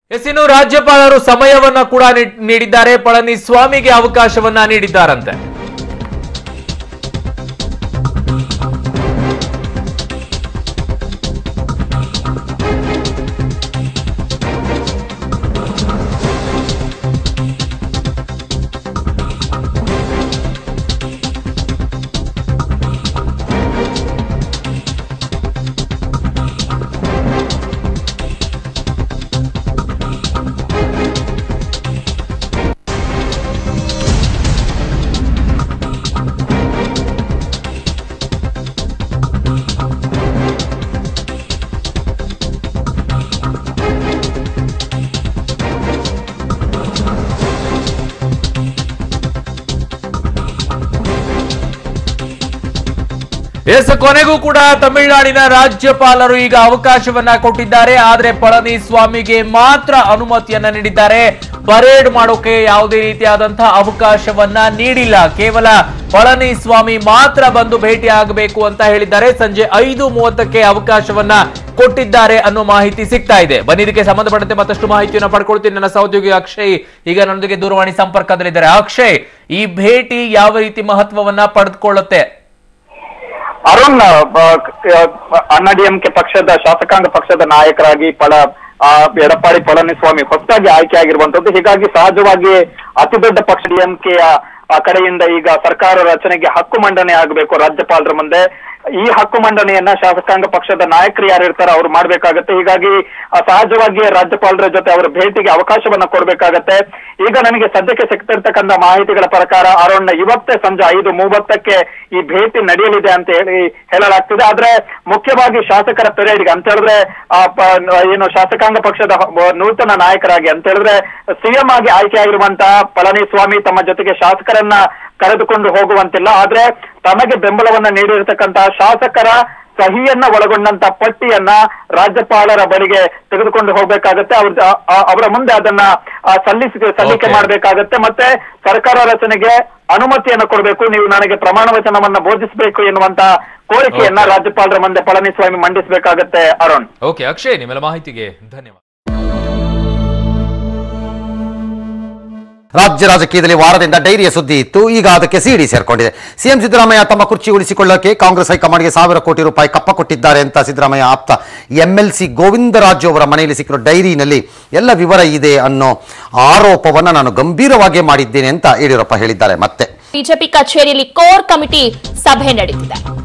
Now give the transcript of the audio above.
S ಇನ್ನು ರಾಜ್ಯಪಾಲರು ಸಮಯವನ್ನ ಕೂಡ ನೀ- ನೀಡಿದ್ದಾರೆ ಪಳನಿಸ್ವಾಮಿಗೆ ಅವಕಾಶವನ್ನ ನೀಡಿದ್ದಾರಂತೆ ಎಸ್ ಕೊನೆಗೂ ಕೂಡ ತಮಿಳುನಾಡಿನ ರಾಜ್ಯಪಾಲರು ಈಗ ಅವಕಾಶವನ್ನ ಕೊಟ್ಟಿದ್ದಾರೆ ಆದ್ರೆ ಪಳನಿಸ್ವಾಮಿಗೆ ಮಾತ್ರ ಅನುಮತಿಯನ್ನ ನೀಡಿದ್ದಾರೆ ಪರೇಡ್ ಮಾಡೋಕೆ ಯಾವುದೇ ರೀತಿಯಾದಂತಹ ಅವಕಾಶವನ್ನ ನೀಡಿಲ್ಲ ಕೇವಲ ಪಳನಿಸ್ವಾಮಿ ಮಾತ್ರ ಬಂದು ಭೇಟಿ ಆಗಬೇಕು ಅಂತ ಹೇಳಿದ್ದಾರೆ ಸಂಜೆ ಐದು ಮೂವತ್ತಕ್ಕೆ ಅವಕಾಶವನ್ನ ಕೊಟ್ಟಿದ್ದಾರೆ ಅನ್ನೋ ಮಾಹಿತಿ ಸಿಗ್ತಾ ಇದೆ ಬನ್ನಿ ಇದಕ್ಕೆ ಸಂಬಂಧಪಟ್ಟಂತೆ ಮತ್ತಷ್ಟು ಮಾಹಿತಿಯನ್ನು ಪಡ್ಕೊಳ್ತೀನಿ ನನ್ನ ಸಹೋದ್ಯೋಗಿ ಅಕ್ಷಯ್ ಈಗ ನನ್ನೊಂದಿಗೆ ದೂರವಾಣಿ ಸಂಪರ್ಕದಲ್ಲಿದ್ದಾರೆ ಅಕ್ಷಯ್ ಈ ಭೇಟಿ ಯಾವ ರೀತಿ ಮಹತ್ವವನ್ನ ಪಡೆದುಕೊಳ್ಳುತ್ತೆ ಅರುಣ್ ಅಣ್ಣಾ ಡಿಎಂಕೆ ಪಕ್ಷದ ಶಾಸಕಾಂಗ ಪಕ್ಷದ ನಾಯಕರಾಗಿ ಪಳ ಆ, ಎಡಪ್ಪಾಡಿ ಪಳನಿಸ್ವಾಮಿ ಹೊಸದಾಗಿ ಆಯ್ಕೆ ಆಗಿರುವಂತದ್ದು ಹೀಗಾಗಿ ಸಹಜವಾಗಿ ಅತಿ ದೊಡ್ಡ ಪಕ್ಷ ಡಿಎಂಕೆಯ ಕಡೆಯಿಂದ ಈಗ ಸರ್ಕಾರ ರಚನೆಗೆ ಹಕ್ಕು ಮಂಡನೆ ಆಗಬೇಕು ರಾಜ್ಯಪಾಲರ ಮುಂದೆ ಈ ಹಕ್ಕು ಮಂಡನೆಯನ್ನ ಶಾಸಕಾಂಗ ಪಕ್ಷದ ನಾಯಕರು ಯಾರು ಇರ್ತಾರೆ ಅವ್ರು ಮಾಡ್ಬೇಕಾಗತ್ತೆ ಹೀಗಾಗಿ ಆ, ಸಹಜವಾಗಿ ರಾಜ್ಯಪಾಲರ ಜೊತೆ ಅವರ ಭೇಟಿಗೆ ಅವಕಾಶವನ್ನ ಕೊಡ್ಬೇಕಾಗತ್ತೆ ಈಗ ನನಗೆ ಸದ್ಯಕ್ಕೆ ಸಿಗ್ತಿರ್ತಕ್ಕಂಥ ಮಾಹಿತಿಗಳ ಪ್ರಕಾರ ಅರುಣ್ ಇವತ್ತೇ ಸಂಜೆ ಐದು ಮೂವತ್ತಕ್ಕೆ ಈ ಭೇಟಿ ನಡೆಯಲಿದೆ ಅಂತ ಹೇಳಿ ಹೇಳಲಾಗ್ತಿದೆ ಆದ್ರೆ ಮುಖ್ಯವಾಗಿ ಶಾಸಕರ ಪೆರೇಡ್ಗೆ ಅಂತ ಹೇಳಿದ್ರೆ ಆ, ಪ- ಏನು ಶಾಸಕಾಂಗ ಪಕ್ಷದ ಹ- ನೂತನ ನಾಯಕರಾಗಿ ಅಂತ ಹೇಳಿದ್ರೆ ಸಿಎಂ ಆಗಿ ಆಯ್ಕೆ ಆಗಿರುವಂತಹ ಪಳನಿಸ್ವಾಮಿ ತಮ್ಮ ಜೊತೆಗೆ ಶಾಸಕರನ್ನ ಕರೆದುಕೊಂಡು ಹೋಗುವಂತಿಲ್ಲ ಆದ್ರೆ ತಮಗೆ ಬೆಂಬಲವನ್ನ ನೀಡಿರತಕ್ಕಂತಹ ಶಾಸಕರ ಸಹಿಯನ್ನ ಒಳಗೊಂಡಂತ ಪಟ್ಟಿಯನ್ನ ರಾಜ್ಯಪಾಲರ ಬಳಿಗೆ ತೆಗೆದುಕೊಂಡು ಹೋಗ್ಬೇಕಾಗತ್ತೆ ಅವ್ರ ಆ- ಆ- ಅವರ ಮುಂದೆ ಅದನ್ನ ಆ, ಸಲ್ಲಿಸಿ ಸಲ್ಲಿಕೆ Okay. ಮಾಡಬೇಕಾಗತ್ತೆ ಮತ್ತೆ ಸರ್ಕಾರ ರಚನೆಗೆ ಅನುಮತಿಯನ್ನು ಕೊಡಬೇಕು ನೀವು ನನಗೆ ಪ್ರಮಾಣ ವಚನವನ್ನ ಬೋಧಿಸಬೇಕು ಎನ್ನುವಂತ ಕೋರಿಕೆಯನ್ನ Okay. ರಾಜ್ಯಪಾಲರ ಮುಂದೆ ಪಳನಿಸ್ವಾಮಿ ಮಂಡಿಸಬೇಕಾಗತ್ತೆ ಅರುಣ್ ಓಕೆ ಅಕ್ಷಯ್ ನಿಮ್ಮೆಲ್ಲ ಮಾಹಿತಿಗೆ ಧನ್ಯವಾದ ರಾಜ್ಯ ರಾಜಕೀಯದಲ್ಲಿ ವಾರದಿಂದ ಡೈರಿಯ ಸುದ್ದಿ ಇತ್ತು ಈಗ ಅದಕ್ಕೆ ಸಿಡಿ ಸೇರ್ಕೊಂಡಿದೆ ಸಿಎಂ ಸಿದ್ದರಾಮಯ್ಯ ತಮ್ಮ ಕುರ್ಚಿ ಉಳಿಸಿಕೊಳ್ಳಕ್ಕೆ ಕಾಂಗ್ರೆಸ್ ಹೈಕಮಾಂಡ್ಗೆ ಸಾವಿರ ಕೋಟಿ ರೂಪಾಯಿ ಕಪ್ಪ ಕೊಟ್ಟಿದ್ದಾರೆ ಅಂತ ಸಿದ್ದರಾಮಯ್ಯ ಆಪ್ತ ಎಂಎಲ್ಸಿ ಗೋವಿಂದರಾಜು ಅವರ ಮನೆಯಲ್ಲಿ ಸಿಕ್ಕಿರೋ ಡೈರಿನಲ್ಲಿ ಎಲ್ಲ ವಿವರ ಇದೆ ಅನ್ನೋ ಆರೋಪವನ್ನ ನಾನು ಗಂಭೀರವಾಗಿ ಮಾಡಿದ್ದೇನೆ ಅಂತ ಯಡಿಯೂರಪ್ಪ ಹೇಳಿದ್ದಾರೆ ಮತ್ತೆ ಬಿಜೆಪಿ ಕಚೇರಿಯಲ್ಲಿ ಕೋರ್ ಕಮಿಟಿ ಸಭೆ ನಡೆದಿದೆ